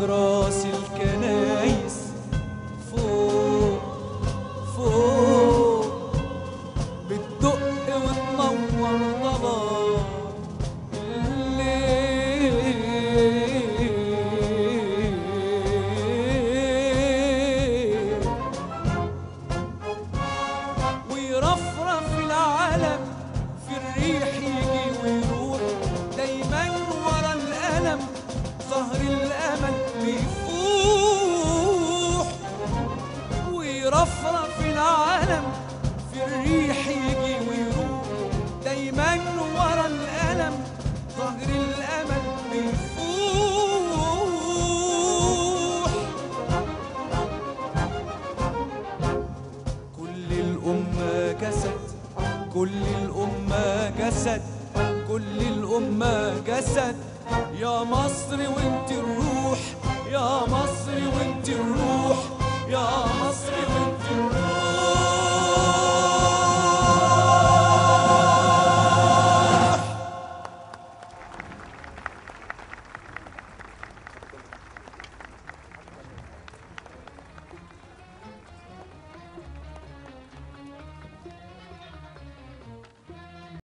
أجراس الكنايس فوق فوق بتدق وتنور ضباب الليل ويرفرف العالم في الريح يجي ويروح دايما ورا الألم ظهر الأمل بيفوح ويرفرف العالم في الريح يجي ويروح دايما ورا الألم ظهر الأمل بيفوح كل الأمة جسد كل الأمة جسد كل الأمة جسد يا مصر وانت الروح يا مصر وانت الروح